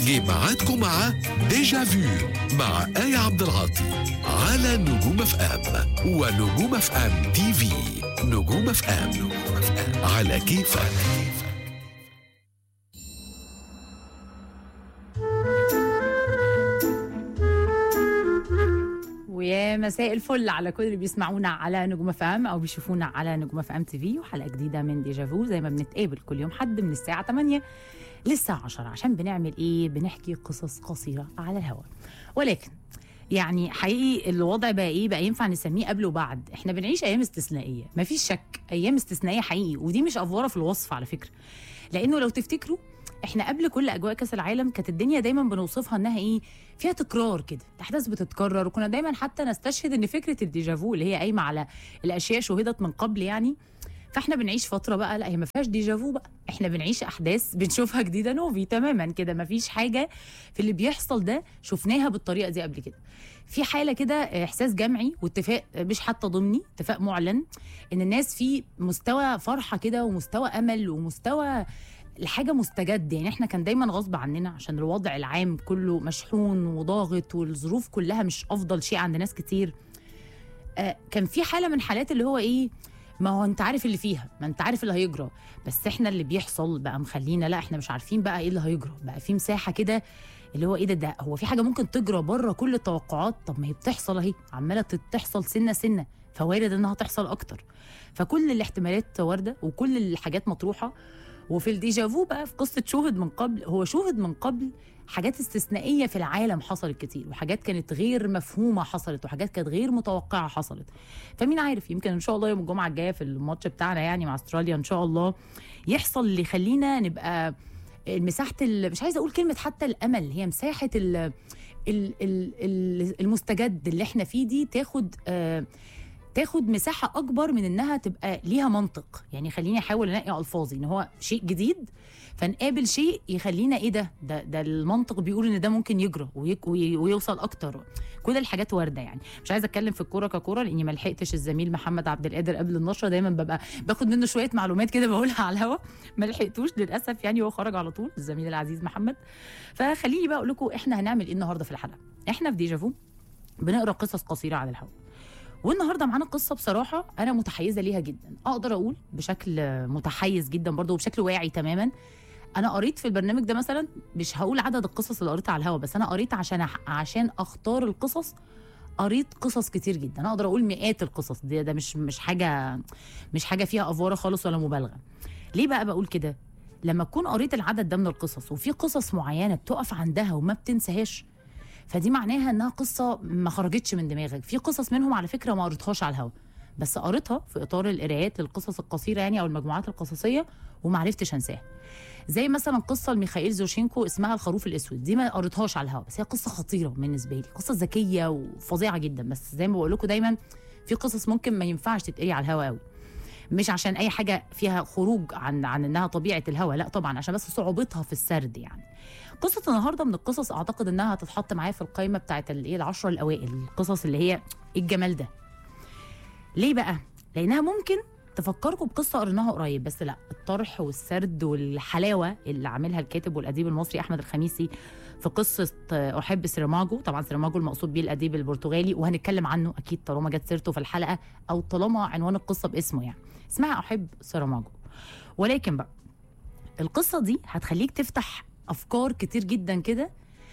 جه ميعادكم مع ديجا فيو مع آية عبد العاطي على نجوم اف ام ونجوم اف ام تي في نجوم اف ام على كيفك ويا مساء الفل على كل اللي بيسمعونا على نجوم اف ام او بيشوفونا على نجوم اف ام تي في وحلقه جديده من ديجافو زي ما بنتقابل كل يوم حد من الساعه 8 للساعه 10 عشان بنعمل ايه بنحكي قصص قصيره على الهواء ولكن يعني حقيقي الوضع بقى ايه بقى ينفع نسميه قبل وبعد احنا بنعيش ايام استثنائيه مفيش شك ايام استثنائيه حقيقي ودي مش افوره في الوصف على فكره لانه لو تفتكروا احنا قبل كل اجواء كاس العالم كانت الدنيا دايما بنوصفها انها ايه فيها تكرار كده الاحداث بتتكرر وكنا دايما حتى نستشهد ان فكره الديجافو اللي هي قايمه على الاشياء شهدت من قبل يعني فاحنا بنعيش فتره بقى لا هي ما فيهاش ديجافو بقى احنا بنعيش احداث بنشوفها جديده نوفي تماما كده ما فيش حاجه في اللي بيحصل ده شفناها بالطريقه دي قبل كده في حاله كده احساس جمعي واتفاق مش حتى ضمني اتفاق معلن ان الناس في مستوى فرحه كده ومستوى امل ومستوى الحاجة مستجد يعني احنا كان دايما غصب عننا عشان الوضع العام كله مشحون وضاغط والظروف كلها مش افضل شيء عند ناس كتير آه كان في حالة من حالات اللي هو ايه ما هو انت عارف اللي فيها ما انت عارف اللي هيجرى بس احنا اللي بيحصل بقى مخلينا لا احنا مش عارفين بقى ايه اللي هيجرى بقى في مساحة كده اللي هو ايه ده ده هو في حاجة ممكن تجرى بره كل التوقعات طب ما هي بتحصل اهي عمالة تحصل سنة سنة فوارد انها تحصل اكتر فكل الاحتمالات واردة وكل الحاجات مطروحة وفي الديجافو بقى في قصه شوهد من قبل هو شوهد من قبل حاجات استثنائيه في العالم حصلت كتير وحاجات كانت غير مفهومه حصلت وحاجات كانت غير متوقعه حصلت فمين عارف يمكن ان شاء الله يوم الجمعه الجايه في الماتش بتاعنا يعني مع استراليا ان شاء الله يحصل اللي يخلينا نبقى مساحه مش عايزه اقول كلمه حتى الامل هي مساحه ال ال ال المستجد اللي احنا فيه دي تاخد آه تاخد مساحة أكبر من إنها تبقى ليها منطق يعني خليني أحاول أنقي ألفاظي إن هو شيء جديد فنقابل شيء يخلينا إيه ده ده, ده المنطق بيقول إن ده ممكن يجرى ويك ويوصل أكتر كل الحاجات واردة يعني مش عايزة أتكلم في الكورة ككورة لأني ما لحقتش الزميل محمد عبد القادر قبل النشرة دايما ببقى باخد منه شوية معلومات كده بقولها على الهوا ما لحقتوش للأسف يعني هو خرج على طول الزميل العزيز محمد فخليني بقى أقول لكم إحنا هنعمل إيه النهاردة في الحلقة إحنا في ديجافو بنقرا قصص قصيرة على الهوا والنهارده معانا قصه بصراحه انا متحيزه ليها جدا اقدر اقول بشكل متحيز جدا برضه وبشكل واعي تماما انا قريت في البرنامج ده مثلا مش هقول عدد القصص اللي قريتها على الهوا بس انا قريت عشان أح... عشان اختار القصص قريت قصص كتير جدا اقدر اقول مئات القصص دي ده مش مش حاجه مش حاجه فيها افوره خالص ولا مبالغه ليه بقى بقول كده لما تكون قريت العدد ده من القصص وفي قصص معينه بتقف عندها وما بتنساهاش فدي معناها انها قصه ما خرجتش من دماغك في قصص منهم على فكره ما قريتهاش على الهوا بس قريتها في اطار القرايات للقصص القصيره يعني او المجموعات القصصيه وما عرفتش انساها زي مثلا قصه لميخائيل زوشينكو اسمها الخروف الاسود دي ما قريتهاش على الهوا بس هي قصه خطيره بالنسبه لي قصه ذكيه وفظيعه جدا بس زي ما بقول لكم دايما في قصص ممكن ما ينفعش تتقري على الهوا قوي مش عشان اي حاجه فيها خروج عن عن انها طبيعه الهوا لا طبعا عشان بس صعوبتها في السرد يعني قصه النهارده من القصص اعتقد انها هتتحط معايا في القائمه بتاعت الايه العشره الاوائل القصص اللي هي الجمال ده ليه بقى لانها ممكن تفكركم بقصه قريناها قريب بس لا الطرح والسرد والحلاوه اللي عاملها الكاتب والاديب المصري احمد الخميسي في قصه احب سيراماجو طبعا سيراماجو المقصود بيه الاديب البرتغالي وهنتكلم عنه اكيد طالما جت سيرته في الحلقه او طالما عنوان القصه باسمه يعني اسمها احب سيراماجو ولكن بقى القصه دي هتخليك تفتح افكار كتير جدا كده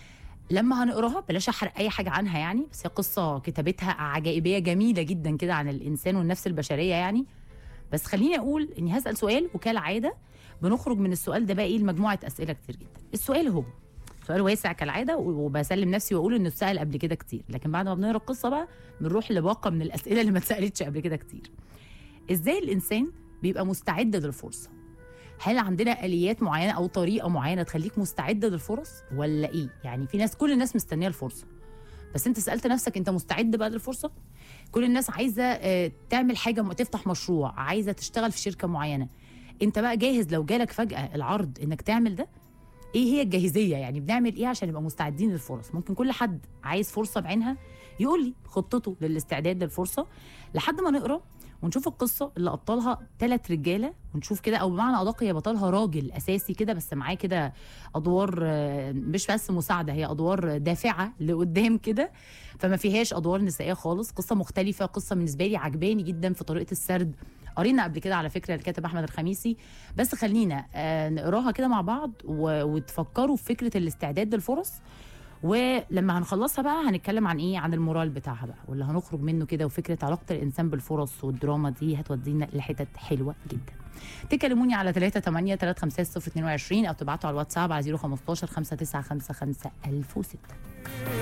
لما هنقراها بلاش احرق اي حاجه عنها يعني بس هي قصه كتابتها عجائبيه جميله جدا كده عن الانسان والنفس البشريه يعني بس خليني اقول اني هسال سؤال وكالعاده بنخرج من السؤال ده بقى ايه لمجموعه اسئله كتير جدا السؤال هو سؤال واسع كالعاده وبسلم نفسي واقول انه اتسال قبل كده كتير لكن بعد ما بنقرا القصه بقى بنروح لباقه من الاسئله اللي ما اتسالتش قبل كده كتير ازاي الانسان بيبقى مستعد للفرصه هل عندنا اليات معينه او طريقه معينه تخليك مستعد للفرص ولا ايه يعني في ناس كل الناس مستنيه الفرصه بس انت سالت نفسك انت مستعد بقى للفرصه كل الناس عايزه تعمل حاجه تفتح مشروع عايزه تشتغل في شركه معينه انت بقى جاهز لو جالك فجاه العرض انك تعمل ده ايه هي الجاهزيه يعني بنعمل ايه عشان نبقى مستعدين للفرص ممكن كل حد عايز فرصه بعينها يقول لي خطته للاستعداد للفرصه لحد ما نقرا ونشوف القصه اللي ابطالها ثلاث رجاله ونشوف كده او بمعنى ادق هي بطلها راجل اساسي كده بس معاه كده ادوار آه، مش بس مساعده هي ادوار دافعه لقدام كده فما فيهاش ادوار نسائيه خالص قصه مختلفه قصه بالنسبه لي عجباني جدا في طريقه السرد قرينا قبل كده على فكره الكاتب احمد الخميسي بس خلينا آه، نقراها كده مع بعض و- وتفكروا في فكره الاستعداد للفرص ولما هنخلصها بقى هنتكلم عن ايه عن المورال بتاعها بقى واللي هنخرج منه كده وفكره علاقه الانسان بالفرص والدراما دي هتودينا لحتت حلوه جدا تكلموني على 3 8 3 5 0 22 او تبعتوا على الواتساب على 015 595 5006